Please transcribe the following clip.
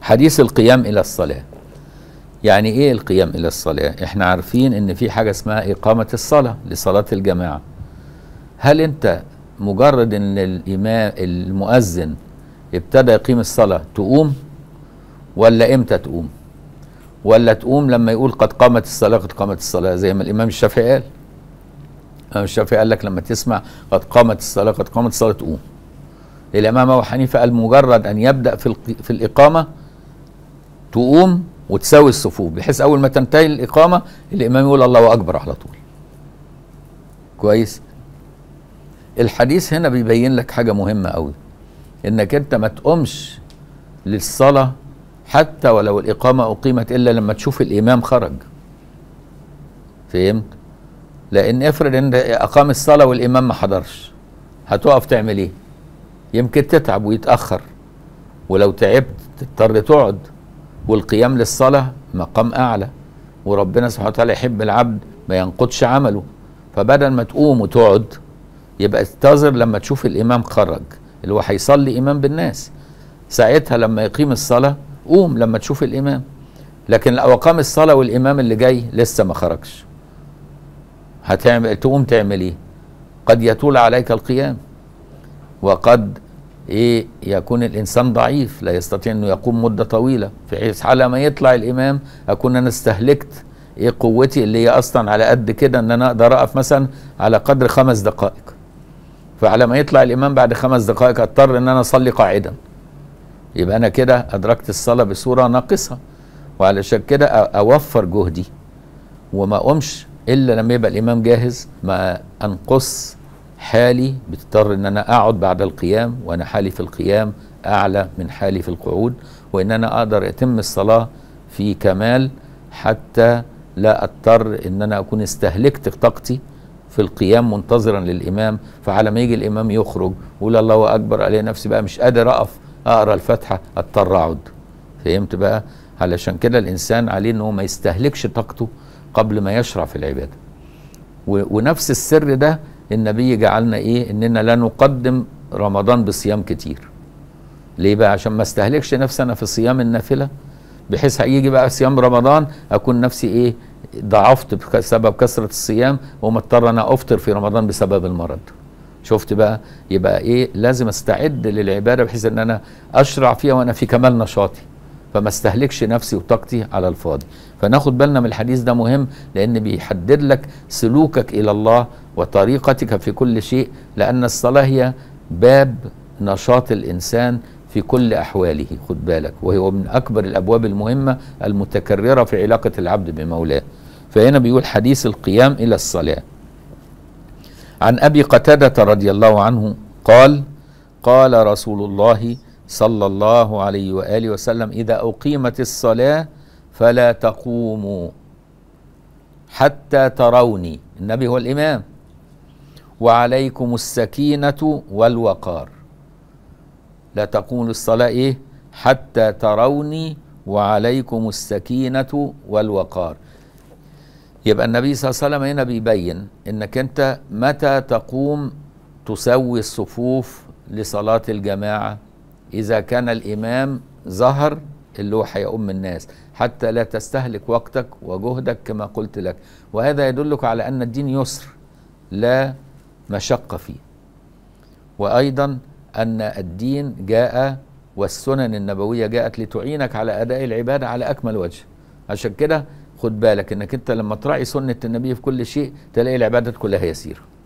حديث القيام الى الصلاه يعني ايه القيام الى الصلاه احنا عارفين ان في حاجه اسمها اقامه الصلاه لصلاه الجماعه هل انت مجرد ان الامام المؤذن ابتدى يقيم الصلاه تقوم ولا امتى تقوم ولا تقوم لما يقول قد قامت الصلاه قد قامت الصلاه زي ما الامام الشافعي قال الامام الشافعي قال لك لما تسمع قد قامت الصلاه قد قامت الصلاه تقوم الامام ابو حنيفه قال مجرد ان يبدا في الق- في الاقامه تقوم وتساوي الصفوف بحيث اول ما تنتهي الاقامه الامام يقول الله اكبر على طول كويس الحديث هنا بيبين لك حاجه مهمه قوي انك انت ما تقومش للصلاه حتى ولو الاقامه اقيمت الا لما تشوف الامام خرج فهمت لان افرض ان اقام الصلاه والامام ما حضرش هتقف تعمل ايه يمكن تتعب ويتاخر ولو تعبت تضطر تقعد والقيام للصلاه مقام اعلى وربنا سبحانه وتعالى يحب العبد ما ينقضش عمله فبدل ما تقوم وتقعد يبقى انتظر لما تشوف الامام خرج اللي هو هيصلي امام بالناس ساعتها لما يقيم الصلاه قوم لما تشوف الامام لكن لو اقام الصلاه والامام اللي جاي لسه ما خرجش هتعمل تقوم تعمل ايه قد يطول عليك القيام وقد ايه يكون الانسان ضعيف لا يستطيع انه يقوم مده طويله بحيث على ما يطلع الامام اكون انا استهلكت ايه قوتي اللي هي اصلا على قد كده ان انا اقدر اقف مثلا على قدر خمس دقائق فعلى ما يطلع الامام بعد خمس دقائق اضطر ان انا اصلي قاعدا يبقى انا كده ادركت الصلاه بصوره ناقصه وعلشان كده أ- اوفر جهدي وما اقومش الا لما يبقى الامام جاهز ما انقص حالي بتضطر ان انا اقعد بعد القيام وانا حالي في القيام اعلى من حالي في القعود وان انا اقدر اتم الصلاه في كمال حتى لا اضطر ان انا اكون استهلكت طاقتي في القيام منتظرا للامام فعلى ما يجي الامام يخرج يقول الله اكبر الاقي نفسي بقى مش قادر اقف اقرا الفاتحه اضطر اقعد فهمت بقى علشان كده الانسان عليه انه ما يستهلكش طاقته قبل ما يشرع في العباده و- ونفس السر ده النبي جعلنا ايه اننا لا نقدم رمضان بصيام كتير ليه بقى عشان ما استهلكش نفسنا في صيام النافله بحيث هيجي بقى صيام رمضان اكون نفسي ايه ضعفت بسبب كثره الصيام ومضطر انا افطر في رمضان بسبب المرض شفت بقى يبقى ايه لازم استعد للعباده بحيث ان انا اشرع فيها وانا في كمال نشاطي فما استهلكش نفسي وطاقتي على الفاضي فناخد بالنا من الحديث ده مهم لان بيحدد لك سلوكك الى الله وطريقتك في كل شيء لان الصلاه هي باب نشاط الانسان في كل احواله خد بالك وهو من اكبر الابواب المهمه المتكرره في علاقه العبد بمولاه فهنا بيقول حديث القيام الى الصلاه عن ابي قتاده رضي الله عنه قال قال رسول الله صلى الله عليه واله وسلم اذا اقيمت الصلاه فلا تقوموا حتى تروني النبي هو الامام وعليكم السكينه والوقار لا تقوموا للصلاه ايه حتى تروني وعليكم السكينه والوقار يبقى النبي صلى الله عليه وسلم هنا بيبين انك انت متى تقوم تسوي الصفوف لصلاة الجماعة إذا كان الإمام ظهر اللي هو هيؤم الناس حتى لا تستهلك وقتك وجهدك كما قلت لك وهذا يدلك على أن الدين يسر لا مشقة فيه وأيضا أن الدين جاء والسنن النبوية جاءت لتعينك على أداء العبادة على أكمل وجه عشان كده خد بالك انك انت لما تراعي سنة النبي في كل شيء تلاقي العبادات كلها يسيرة